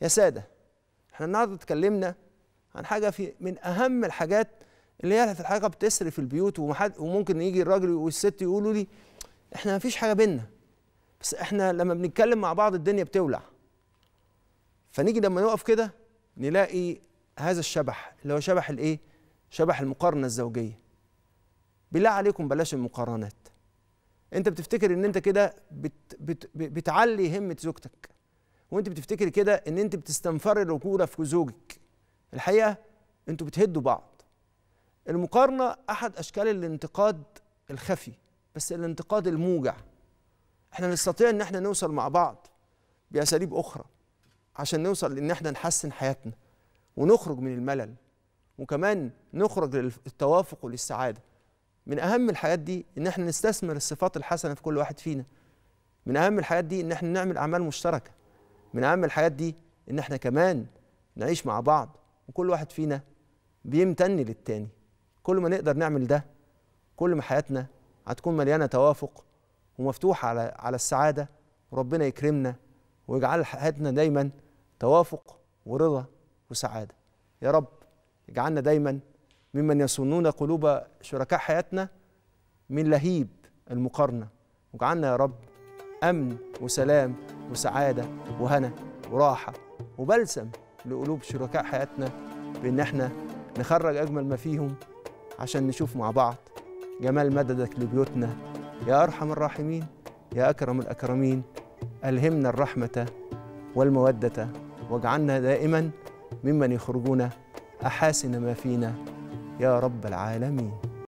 يا ساده احنا النهارده اتكلمنا عن حاجه في من اهم الحاجات اللي هي في الحقيقه بتسري في البيوت ومحد وممكن يجي الراجل والست يقولوا لي احنا ما فيش حاجه بينا بس احنا لما بنتكلم مع بعض الدنيا بتولع فنيجي لما نقف كده نلاقي هذا الشبح اللي هو شبح الايه شبح المقارنه الزوجيه بالله عليكم بلاش المقارنات انت بتفتكر ان انت كده بت بت بتعلي همه زوجتك وانت بتفتكر كده ان انت بتستنفر الرجوله في زوجك الحقيقه انتوا بتهدوا بعض المقارنه احد اشكال الانتقاد الخفي بس الانتقاد الموجع احنا نستطيع ان احنا نوصل مع بعض باساليب اخرى عشان نوصل ان احنا نحسن حياتنا ونخرج من الملل وكمان نخرج للتوافق وللسعاده من اهم الحاجات دي ان احنا نستثمر الصفات الحسنه في كل واحد فينا من اهم الحاجات دي ان احنا نعمل اعمال مشتركه من اهم الحاجات دي ان احنا كمان نعيش مع بعض وكل واحد فينا بيمتن للتاني كل ما نقدر نعمل ده كل ما حياتنا هتكون مليانه توافق ومفتوحه على على السعاده وربنا يكرمنا ويجعل حياتنا دايما توافق ورضا وسعاده يا رب اجعلنا دايما ممن يصونون قلوب شركاء حياتنا من لهيب المقارنه واجعلنا يا رب امن وسلام وسعاده وهنا وراحه وبلسم لقلوب شركاء حياتنا بان احنا نخرج اجمل ما فيهم عشان نشوف مع بعض جمال مددك لبيوتنا يا ارحم الراحمين يا اكرم الاكرمين الهمنا الرحمه والموده واجعلنا دائما ممن يخرجون احاسن ما فينا يا رب العالمين